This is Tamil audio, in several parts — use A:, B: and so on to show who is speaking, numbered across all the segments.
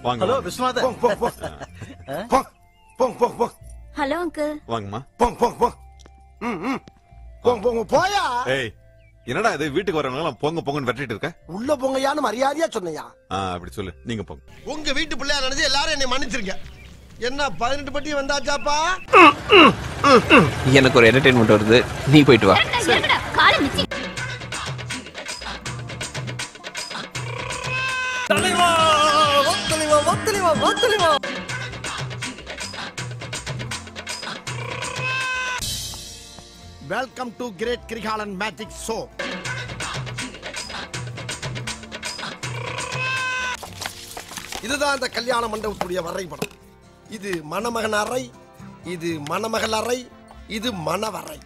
A: வாங்க
B: ஹலோ
A: வாங்க.
B: விஸ்வநாதன்
C: போங்க போங்க போங்க போங்க போங்க போங்க போங்க
D: ஹலோ அங்கிள்
A: வாங்கம்மா
C: போங்க போங்க போங்க ம் ம் போங்க போங்க போயா
A: ஏய் என்னடா இது வீட்டுக்கு வரவங்க பொங்க பொங்கன்னு வெட்டிட்டு இருக்க
C: உள்ள போங்கயான்னு மரியாதையா சொன்னையா
A: ஆ அப்படி சொல்லு நீங்க போங்க
C: உங்க வீட்டு பிள்ளையா நினைச்சு எல்லாரும் என்னை மன்னிச்சிருங்க என்ன பதினெட்டு பட்டி வந்தாச்சாப்பா
E: எனக்கு ஒரு என்டர்டைன்மெண்ட் வருது நீ போயிட்டு வா
D: காலை மிச்சி
C: welcome to great Kirikalan magic show இதுதான் அந்த கல்யாண மண்டபத்துடைய வரைபடம் இது மணமகன் அறை இது மணமகள் அறை இது மணவறை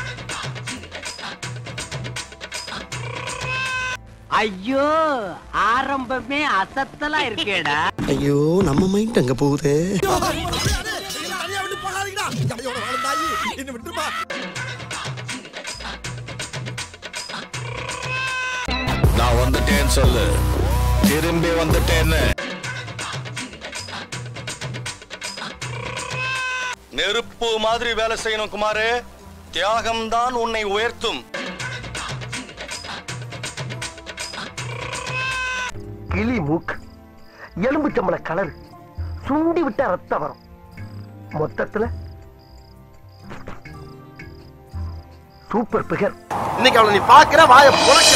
F: ஐயோ ஆரம்பமே அசத்தலா இருக்கேடா
C: ஐயோ நம்ம மைண்ட் அங்க போகுது போகாதீங்கடா ஜடையோட வாழ்ந்தாயி என்ன விட்டுருப்பா
G: நான் வந்துட்டேன்னு சொல்லு திரும்பி வந்துட்டேன்னு நெருப்பு மாதிரி வேலை செய்யணும் குமாரு தியாகம் தான் உன்னை உயர்த்தும்
F: கிளி மூக்கு எலும்பு சம்பள கலர் சுண்டி விட்டா ரத்தம் வரும் மொத்தத்துல சூப்பர் பிகர்
C: இன்னைக்கு அவளை நீ பாக்குற வாய புழக்கிற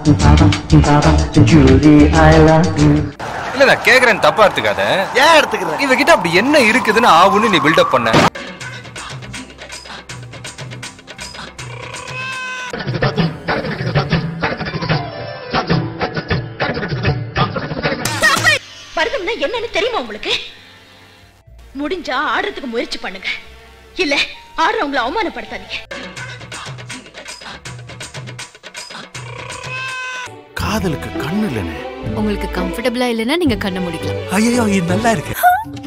E: இல்ல நான் கேக்குறேன் தப்பா எடுத்துக்காத
C: ஏன் எடுத்துக்கிற
E: இவகிட்ட அப்படி என்ன இருக்குதுன்னு ஆவுன்னு நீ பில்டப் பண்ண
D: பரதம்னா என்னன்னு தெரியுமா உங்களுக்கு முடிஞ்சா ஆடுறதுக்கு முயற்சி பண்ணுங்க இல்ல ஆடுறவங்கள அவமானப்படுத்தாதீங்க
G: காதலுக்கு கண்ணு இல்லைன்னு
D: உங்களுக்கு கம்ஃபர்டபிளா இல்லைன்னா நீங்க கண்ண முடிக்கலாம்
G: ஐயோ இது நல்லா இருக்கு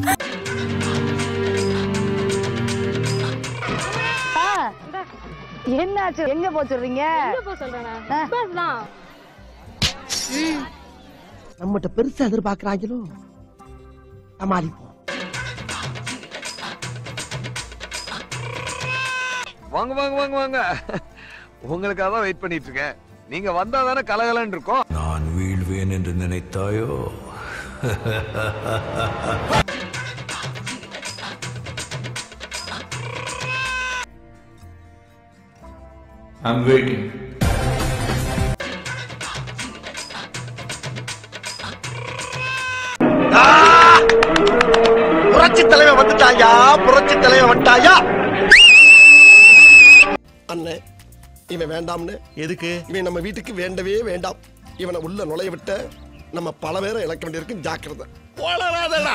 H: என்னாச்சு எங்க போ சொல்றீங்க
F: நம்மகிட்ட பெருசா எதிர்பார்க்கறாங்களோ சமாளிப்போம்
E: வாங்க வாங்க வாங்க வாங்க உங்களுக்காக தான் வெயிட் பண்ணிட்டு இருக்கேன் நீங்க வந்தா தானே கலகலன்னு இருக்கும்
G: நான் வீழ்வேன் என்று நினைத்தாயோ I'm waiting.
C: புரட்சி தலைவன் வந்துட்டாயா புரட்சி தலைவன் வந்துட்டாயா அண்ணே இவன் வேண்டாம்னு எதுக்கு இவன் நம்ம வீட்டுக்கு வேண்டவே வேண்டாம் இவனை உள்ள நுழைய விட்ட நம்ம பல பேரை இழக்க வேண்டியிருக்கு ஜாக்கிரதை வளராதடா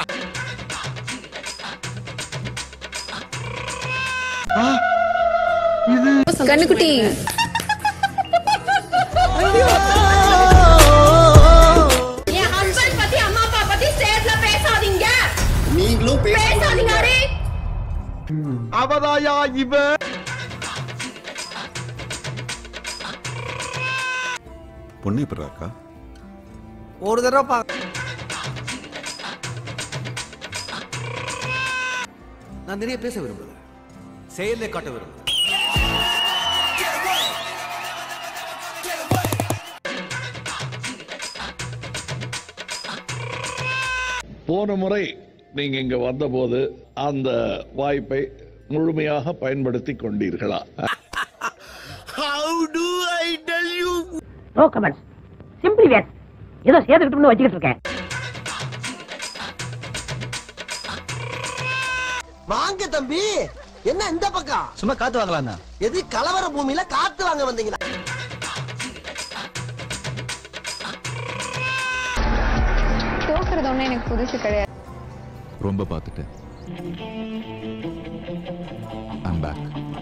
H: கண்ணுக்குட்டி என் ஹஸ்பண்ட் பத்தி அம்மா அப்பா பத்தி ஸ்டேஜ்ல பேசாதீங்க
C: நீங்களும்
H: பேசாதீங்க அடே
C: அவதாயா இவ
A: பொண்ணு எப்படி இருக்கா
F: ஒரு தடவை பா
B: நான் நிறைய பேச விரும்புறேன் செயலை காட்ட விரும்புறேன்
I: போன முறை நீங்க இங்க வந்தபோது அந்த வாய்ப்பை முழுமையாக பயன்படுத்தி கொண்டீர்களா
C: how to I tell you
F: no comments simply வேட் ஏதோ சேர்த்துக்கிட்டு வச்சுக்கிட்டு இருக்கேன்
C: வாங்க தம்பி என்ன இந்த பக்கம்
B: சும்மா காத்து வாங்கலாம்
C: எது கலவர பூமியில காத்து வாங்க வந்தீங்களா
H: தோக்குறது ஒண்ணு எனக்கு புதுசு கிடையாது
G: ரொம்ப பார்த்துட்டேன் I'm back.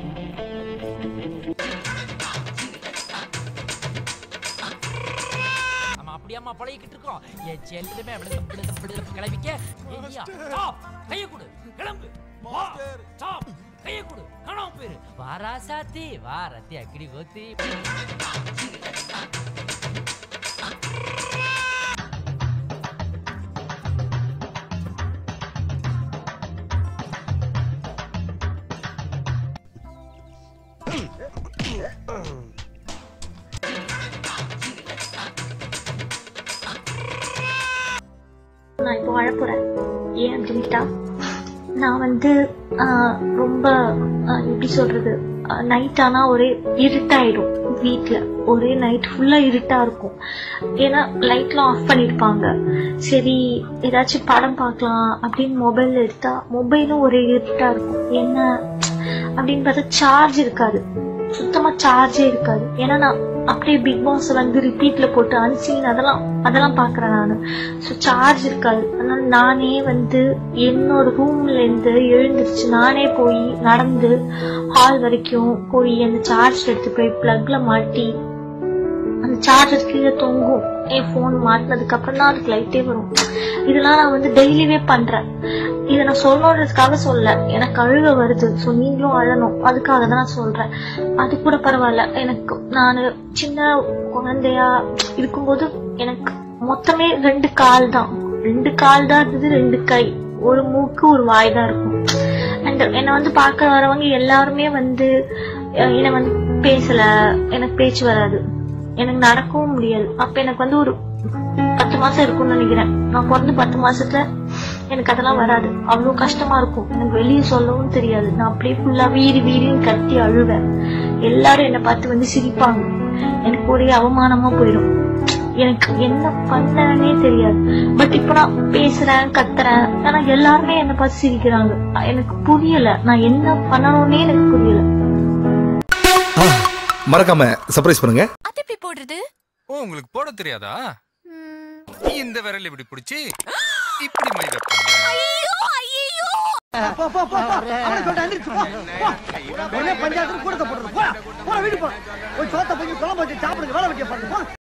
F: நம்ம அப்படியாம்மா பழகிக்கிட்டு இருக்கோம் என் செல்லுமே அப்படி தப்பு தப்பு தப்பு கிளம்பிக்க ஐயா ஸ்டாப் கைய கொடு கிளம்பு வா ஸ்டாப் கைய கொடு காணாம போயிரு வாரா சாத்தி வா ரத்தி அக்கடி கோத்தி
J: நான் இப்போ வாழ போறேன் ஏன் அப்படின்ட்டா நான் வந்து ஆஹ், ரொம்ப ஆஹ், எப்படி சொல்றது நைட் ஆனா ஒரே இருட்டாயிடும் வீட்ல ஒரே நைட் ஃபுல்லா இருட்டா இருக்கும் ஏன்னா லைட்லாம் ஆஃப் பண்ணிருப்பாங்க சரி ஏதாச்சும் படம் பார்க்கலாம் அப்படின்னு மொபைல் எடுத்தா மொபைலும் ஒரே இருட்டா இருக்கும் என்ன அப்படின்னு பார்த்தா சார்ஜ் இருக்காது சுத்தமா சார்ஜே இருக்காது ஏன்னா நான் அப்படியே பிக் பாஸ் வந்து ரிப்பீட்ல போட்டு அன்சீன் அதெல்லாம் அதெல்லாம் பாக்குறேன் நானு ஸோ சார்ஜ் இருக்காது அதனால நானே வந்து என்னோட ரூம்ல இருந்து எழுந்திருச்சு நானே போய் நடந்து ஹால் வரைக்கும் போய் அந்த சார்ஜ் எடுத்து போய் பிளக்ல மாட்டி அந்த சார்ஜர் கீழே தொங்கும் என் ஃபோன் மாட்டினதுக்கு அப்புறம் தான் அதுக்கு லைட்டே வரும் இதெல்லாம் நான் வந்து டெய்லியே பண்றேன் இதை நான் சொல்லணுன்றதுக்காக சொல்ல எனக்கு அழுக வருது ஸோ நீங்களும் அழணும் அதுக்காக தான் நான் சொல்றேன் அது கூட பரவாயில்ல எனக்கு நான் சின்ன குழந்தையா இருக்கும்போது எனக்கு மொத்தமே ரெண்டு கால் தான் ரெண்டு கால் தான் இருந்தது ரெண்டு கை ஒரு மூக்கு ஒரு வாய் தான் இருக்கும் அண்ட் என்னை வந்து பார்க்க வரவங்க எல்லாருமே வந்து அஹ், என்னை வந்து பேசல எனக்கு பேச்சு வராது எனக்கு நடக்கவும் முடியாது அப்ப எனக்கு வந்து ஒரு பத்து மாசம் இருக்கும்னு நினைக்கிறேன் நான் பிறந்து பத்து மாசத்துல எனக்கு அதெல்லாம் வராது அவ்வளவு கஷ்டமா இருக்கும் எனக்கு வெளியே சொல்லவும் தெரியாது நான் அப்படியே ஃபுல்லா வீரி வீரின்னு கத்தி அழுவேன் எல்லாரும் என்னை பார்த்து வந்து சிரிப்பாங்க எனக்கு ஒரே அவமானமா போயிடும் எனக்கு என்ன பண்ணனே தெரியாது பட் இப்ப நான் பேசுறேன் கத்துறேன் ஆனா எல்லாருமே என்னை பார்த்து சிரிக்கிறாங்க எனக்கு புரியல நான் என்ன பண்ணணும்னே எனக்கு புரியல
B: மறக்காம சர்ப்ரைஸ் பண்ணுங்க
D: அது எப்படி போடுறது
K: ஓ உங்களுக்கு போட தெரியாதா இந்த விரல் இப்படி பிடிச்சி இப்படி மை வைப்பாங்க
C: பஞ்சாயத்து கூட போடுறது போடா போட வீடு போ போய் சோத்த போய் குழம்பு வச்சு சாப்பிடுங்க வேலை வைக்க பாருங்க